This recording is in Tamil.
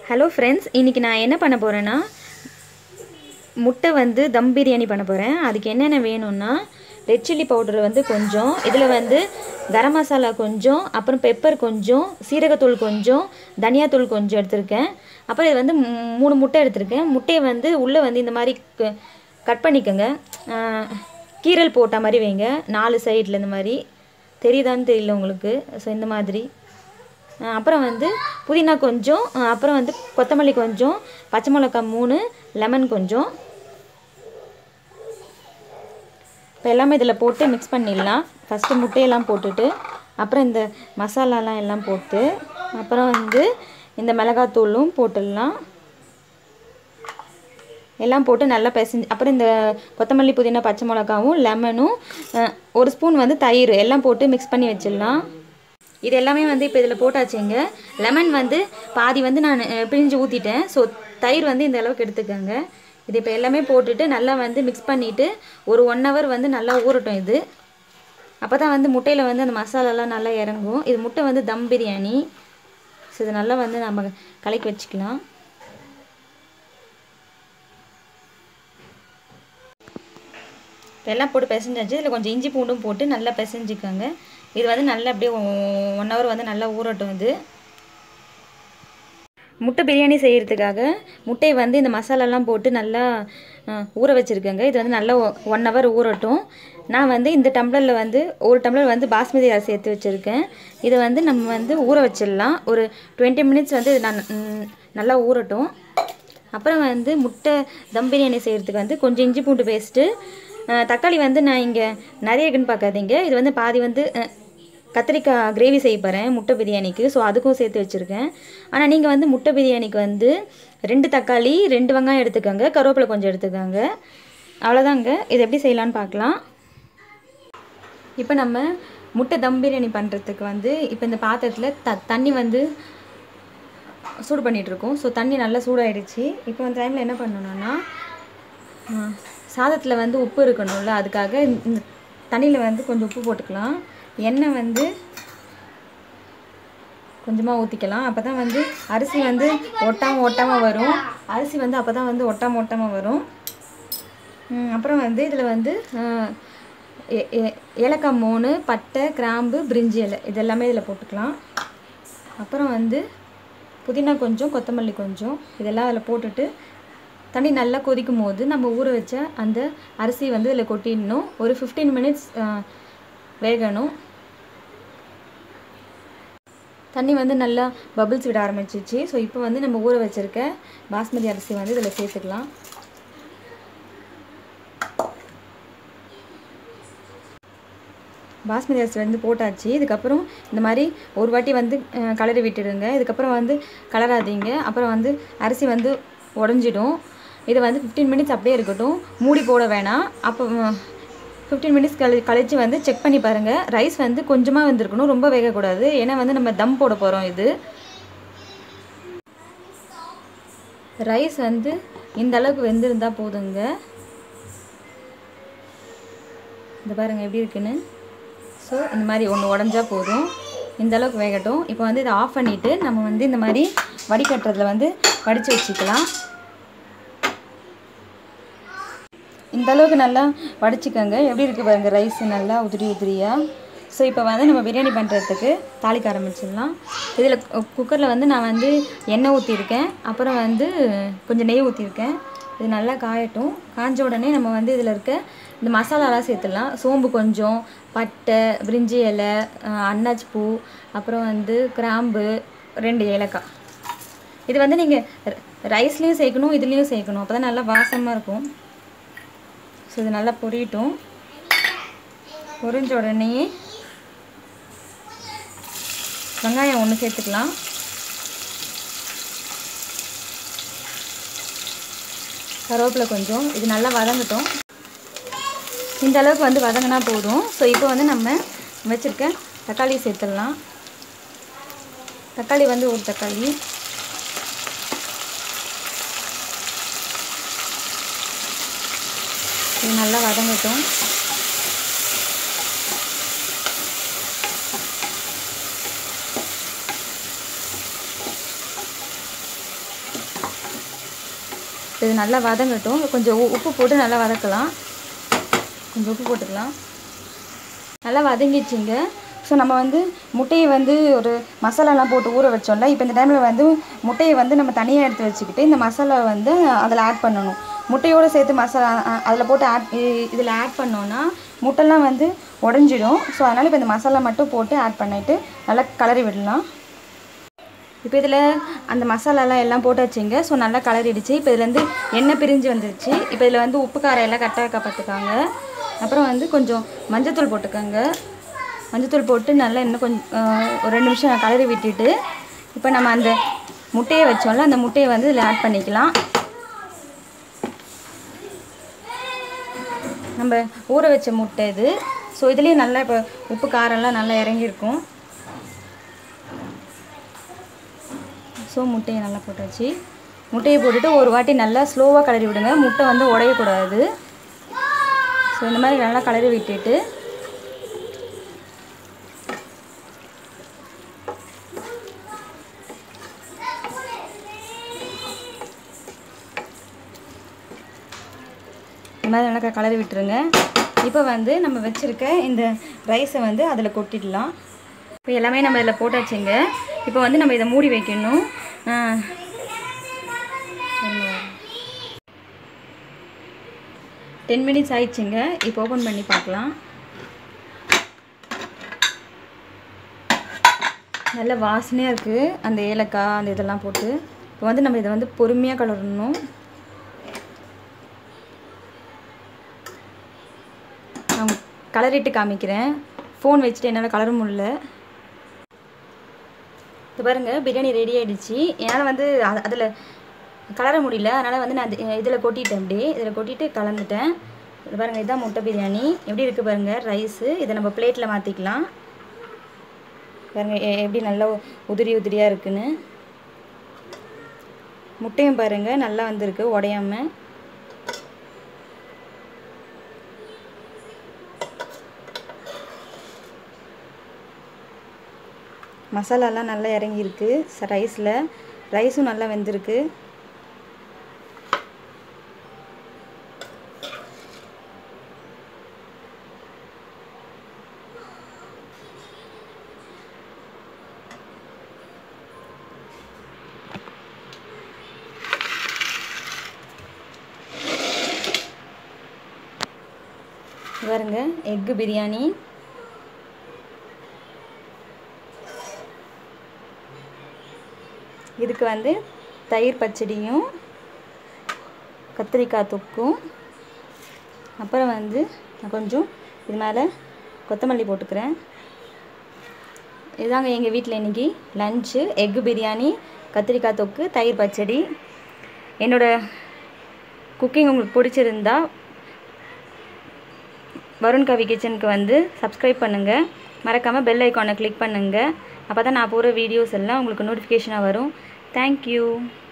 ஹலோ ஃப்ரெண்ட்ஸ் இன்றைக்கி நான் என்ன பண்ண போகிறேன்னா முட்டை வந்து தம் பிரியாணி பண்ண போகிறேன் அதுக்கு என்னென்ன வேணும்னா ரெட் சில்லி பவுடர் வந்து கொஞ்சம் இதில் வந்து கரம் மசாலா கொஞ்சம் அப்புறம் பெப்பர் கொஞ்சம் சீரகத்தூள் கொஞ்சம் தனியாத்தூள் கொஞ்சம் எடுத்திருக்கேன் அப்புறம் இது வந்து மூ- மூணு முட்டை எடுத்திருக்கேன் முட்டையை வந்து உள்ளே வந்து இந்த மாதிரி க- கட் பண்ணிக்கோங்க ஆஹ், கீரல் போட்ட மாதிரி வைங்க நாலு சைடில் இந்த மாதிரி தெரியுதான்னு தெரியல உங்களுக்கு ஸோ இந்த மாதிரி அஹ் அப்புறம் வந்து புதினா கொஞ்சம் அஹ் அப்புறம் வந்து கொத்தமல்லி கொஞ்சம் பச்சை மிளகாய் மூணு லெமன் கொஞ்சம் இப்போ எல்லாமே இதில் போட்டு மிக்ஸ் பண்ணிடலாம் ஃபஸ்ட்டு முட்டையெல்லாம் போட்டுட்டு அப்புறம் இந்த மசாலாலாம் எல்லாம் போட்டு அப்புறம் வந்து இந்த மிளகாத்தூளும் போட்டுடலாம் எல்லாம் போட்டு நல்லா பிசைஞ்சு அப்புறம் இந்த கொத்தமல்லி புதினா பச்சை மிளகாவும் லெமனும் அஹ், ஒரு ஸ்பூன் வந்து தயிர் எல்லாம் போட்டு மிக்ஸ் பண்ணி வச்சிடலாம் இது எல்லாமே வந்து இப்போ இதில் போட்டாச்சுங்க லெமன் வந்து பாதி வந்து நான் அஹ், பிழிஞ்சு ஊற்றிட்டேன் ஸோ தயிர் வந்து இந்த அளவுக்கு எடுத்துக்கோங்க இது இப்போ எல்லாமே போட்டுட்டு நல்லா வந்து மிக்ஸ் பண்ணிவிட்டு ஒரு ஒன் ஹவர் வந்து நல்லா ஊறட்டும் இது அப்போ தான் வந்து முட்டையில் வந்து அந்த மசாலாலாம் நல்லா இறங்கும் இது முட்டை வந்து தம் பிரியாணி ஸோ இது நல்லா வந்து நம்ம கலக்கி வச்சுக்கலாம் இப்போ எல்லாம் போட்டு பிசைஞ்சாச்சு இதில் கொஞ்சம் இஞ்சி பூண்டும் போட்டு நல்லா பிசைஞ்சுக்கோங்க இது வந்து நல்லா அப்படியே ஒன் ஹவர் வந்து நல்லா ஊறட்டும் இது முட்டை பிரியாணி செய்கிறதுக்காக முட்டையை வந்து இந்த மசாலாலாம் போட்டு நல்லா அஹ், ஊற வச்சுருக்கேங்க இது வந்து நல்லா ஒன் ஹவர் ஊறட்டும் நான் வந்து இந்த டம்ளரில் வந்து ஒரு டம்ளர் வந்து பாஸ்மதி அரிசி எடுத்து வச்சுருக்கேன் இதை வந்து நம்ம வந்து ஊற வச்சிடலாம் ஒரு டுவெண்ட்டி மினிட்ஸ் வந்து இது நான் ம், நல்லா ஊறட்டும் அப்புறம் வந்து முட்டை தம் பிரியாணி செய்கிறதுக்கு வந்து கொஞ்சம் இஞ்சி பூண்டு பேஸ்ட்டு தக்காளி வந்து நான் இங்கே நிறைய இருக்குன்னு பார்க்காதீங்க இது வந்து பாதி வந்து அஹ், கத்திரிக்காய் கிரேவி செய்ய போகிறேன் முட்டை பிரியாணிக்கு ஸோ அதுக்கும் சேர்த்து வச்சுருக்கேன் ஆனால் நீங்கள் வந்து முட்டை பிரியாணிக்கு வந்து ரெண்டு தக்காளி ரெண்டு வெங்காயம் எடுத்துக்கோங்க கருவேப்பிலை கொஞ்சம் எடுத்துக்கோங்க அவ்வளோதாங்க இது எப்படி செய்யலான்னு பார்க்கலாம் இப்போ நம்ம முட்டை தம் பிரியாணி பண்ணுறதுக்கு வந்து இப்போ இந்த பாத்திரத்தில் த தண்ணி வந்து சூடு பண்ணிகிட்ருக்கோம் ஸோ தண்ணி நல்லா சூடாயிடுச்சு இப்போ அந்த டைமில் என்ன பண்ணணும்னா சாதத்தில் வந்து உப்பு இருக்கணும்ல அதுக்காக இந்த- இந்த தண்ணியில் வந்து கொஞ்சம் உப்பு போட்டுக்கலாம் எண்ணெய் வந்து கொஞ்சமாக ஊற்றிக்கலாம் அப்போ தான் வந்து அரிசி வந்து ஒட்டாமல் ஒட்டாமல் வரும் அரிசி வந்து அப்போ தான் வந்து ஒட்டாமல் ஒட்டாமல் வரும் ம், அப்புறம் வந்து இதில் வந்து அஹ், ஏ- ஏ- ஏலக்காய் மூணு பட்டை கிராம்பு பிரிஞ்சி இலை இது எல்லாமே இதில் போட்டுக்கலாம் அப்புறம் வந்து புதினா கொஞ்சம் கொத்தமல்லி கொஞ்சம் இதெல்லாம் அதில் போட்டுட்டு தண்ணி நல்லா கொதிக்கும் போது நம்ம ஊற வச்ச அந்த அரிசி வந்து இதில் கொட்டிடணும் ஒரு ஃபிஃப்டீன் மினிட்ஸ் வேகணும் தண்ணி வந்து நல்லா பபிள்ஸ் விட ஆரம்பிச்சிச்சு ஸோ இப்போ வந்து நம்ம ஊற வச்சிருக்க பாஸ்மதி அரிசி வந்து இதில் சேர்த்துக்கலாம் பாஸ்மதி அரிசி வந்து போட்டாச்சு இதுக்கப்புறம் இந்த மாதிரி ஒரு வாட்டி வந்து அஹ், கலரி விட்டுடுங்க இதுக்கப்புறம் வந்து கலராதீங்க அப்புறம் வந்து அரிசி வந்து உடஞ்சிடும் இது வந்து ஃபிஃப்டீன் மினிட்ஸ் அப்படியே இருக்கட்டும் மூடி போட வேணாம் அப்போ ஃபிஃப்டீன் மினிட்ஸ் கழி கழித்து வந்து செக் பண்ணி பாருங்கள் ரைஸ் வந்து கொஞ்சமாக வெந்திருக்கணும் ரொம்ப வேகக்கூடாது ஏன்னா வந்து நம்ம தம் போட போகிறோம் இது ரைஸ் வந்து இந்த அளவுக்கு வெந்திருந்தா போதுங்க இந்த பாருங்க எப்படி இருக்குன்னு ஸோ இந்த மாதிரி ஒன்று உடஞ்சா போதும் இந்த அளவுக்கு வேகட்டும் இப்போ வந்து இதை ஆஃப் பண்ணிவிட்டு நம்ம வந்து இந்த மாதிரி வடிகட்டுறதுல வந்து வடித்து வச்சுக்கலாம் இந்த அளவுக்கு நல்லா வடிச்சுக்கோங்க எப்படி இருக்குது பாருங்க ரைஸ் நல்லா உதிரி உதிரியாக ஸோ இப்போ வந்து நம்ம பிரியாணி பண்ணுறதுக்கு தாளிக்க ஆரம்பிச்சிடலாம் இதில் குக்கரில் வந்து நான் வந்து எண்ணெய் ஊற்றிருக்கேன் அப்புறம் வந்து கொஞ்சம் நெய் ஊற்றிருக்கேன் இது நல்லா காயட்டும் காஞ்ச உடனே நம்ம வந்து இதில் இருக்க இந்த மசாலாலாம் சேர்த்துடலாம் சோம்பு கொஞ்சம் பட்டை பிரிஞ்சி இலை அஹ், அன்னாச்சி பூ அப்புறம் வந்து கிராம்பு ரெண்டு ஏலக்காய் இது வந்து நீங்கள் ரைஸ்லேயும் சேர்க்கணும் இதுலேயும் சேர்க்கணும் அப்போ தான் நல்லா வாசமாக இருக்கும் ஸோ இது நல்லா பொரியட்டும் பொரிஞ்ச உடனே வெங்காயம் ஒன்று சேர்த்துக்கலாம் கருவேப்பிலை கொஞ்சம் இது நல்லா வதங்கட்டும் இந்த அளவுக்கு வந்து வதங்கினா போதும் ஸோ இப்போ வந்து நம்ம வச்சுருக்க தக்காளி சேர்த்துடலாம் தக்காளி வந்து ஒரு தக்காளி இது நல்லா வதங்கட்டும் இது நல்லா வதங்கட்டும் கொஞ்சம் உ- உப்பு போட்டு நல்லா வதக்கலாம் கொஞ்சம் உப்பு போட்டுக்கலாம் நல்லா வதங்கிடுச்சிங்க ஸோ நம்ம வந்து முட்டையை வந்து ஒரு மசாலாலாம் போட்டு ஊற வச்சோம்ல இப்போ இந்த டைமில் வந்து முட்டையை வந்து நம்ம தனியாக எடுத்து வச்சுக்கிட்டு இந்த மசாலா வந்து அதில் ஆட் பண்ணணும் முட்டையோடு சேர்த்து மசாலா அதில் போட்டு ஆட் இதில் ஆட் பண்ணோன்னா முட்டைலாம் வந்து உடஞ்சிடும் ஸோ அதனால் இப்போ இந்த மசாலா மட்டும் போட்டு ஆட் பண்ணிவிட்டு நல்லா கலரி விடலாம் இப்போ இதில் அந்த மசாலாலாம் எல்லாம் போட்டு வச்சிங்க ஸோ நல்லா கலரிடுச்சு இப்போ இதுலேருந்து எண்ணெய் பிரிஞ்சு வந்துருச்சு இப்போ இதில் வந்து உப்பு காரம் எல்லாம் கரெக்டாக பார்த்துக்காங்க அப்புறம் வந்து கொஞ்சம் மஞ்சத்தூள் போட்டுக்கோங்க மஞ்சத்தூள் போட்டு நல்லா இன்னும் கொஞ்சம் ஆஹ், ஒரு ரெண்டு நிமிஷம் கலரி விட்டுட்டு இப்போ நம்ம அந்த முட்டையை வச்சோம்ல அந்த முட்டையை வந்து இதில் ஆட் பண்ணிக்கலாம் நம்ம ஊற வச்ச முட்டை இது ஸோ இதுலேயும் நல்லா இப்போ உப்பு காரம்லாம் நல்லா இறங்கியிருக்கும் ஸோ முட்டையை நல்லா போட்டாச்சு முட்டையை போட்டுட்டு ஒரு வாட்டி நல்லா ஸ்லோவாக கலரி விடுங்க முட்டை வந்து உடையக்கூடாது ஸோ இந்த மாதிரி நல்லா கலரி விட்டுட்டு இந்த மாதிரி நல்லா க- கலரி விட்டுருங்க இப்போ வந்து நம்ம வச்சுருக்க இந்த ரைஸை வந்து அதில் கொட்டிடலாம் இப்போ எல்லாமே நம்ம இதில் போட்டாச்சுங்க இப்போ வந்து நம்ம இதை மூடி வைக்கணும் டென் மினிட்ஸ் ஆயிடுச்சுங்க இப்போ ஓப்பன் பண்ணி பார்க்கலாம் நல்ல வாசனையாக இருக்குது அந்த ஏலக்காய் அந்த இதெல்லாம் போட்டு இப்போ வந்து நம்ம இதை வந்து பொறுமையாக கலரணும் நான் கலரிட்டு காமிக்கிறேன் ஃபோன் வச்சுட்டு என்னால் கலர முடியல இது பாருங்க பிரியாணி ரெடி ஆயிடுச்சு என்னால் வந்து அதில் கலர முடியல அதனால் வந்து நான் இதில் கொட்டிட்டேன் அப்படியே இதில் கொட்டிட்டு கலந்துட்டேன் இது பாருங்க இதுதான் முட்டை பிரியாணி எப்படி இருக்குது பாருங்க ரைஸு இதை நம்ம பிளேட்டில் மாற்றிக்கலாம் பாருங்க எ- எப்படி நல்லா உதிரி உதிரியாக இருக்குன்னு முட்டையும் பாருங்க நல்லா வந்திருக்கு உடையாம மசாலாலாம் நல்லா இறங்கியிருக்கு ரைஸில் ரைஸும் நல்லா வெந்திருக்கு பாருங்க எக்கு பிரியாணி இதுக்கு வந்து தயிர் பச்சடியும் கத்திரிக்காய் தொக்கும் அப்புறம் வந்து நான் கொஞ்சம் இது மேலே கொத்தமல்லி போட்டுக்கிறேன் இதாங்க எங்கள் வீட்டில் இன்றைக்கி லஞ்சு எக்கு பிரியாணி கத்திரிக்காய் தொக்கு தயிர் பச்சடி என்னோட குக்கிங் உங்களுக்கு பிடிச்சிருந்தா வருண் கவி கிச்சனுக்கு வந்து சப்ஸ்கிரைப் பண்ணுங்கள் மறக்காமல் பெல் ஐக்கானை கிளிக் பண்ணுங்கள் அப்போ தான் நான் போகிற வீடியோஸ் எல்லாம் உங்களுக்கு நோட்டிஃபிகேஷனாக வரும் தேங்க்யூ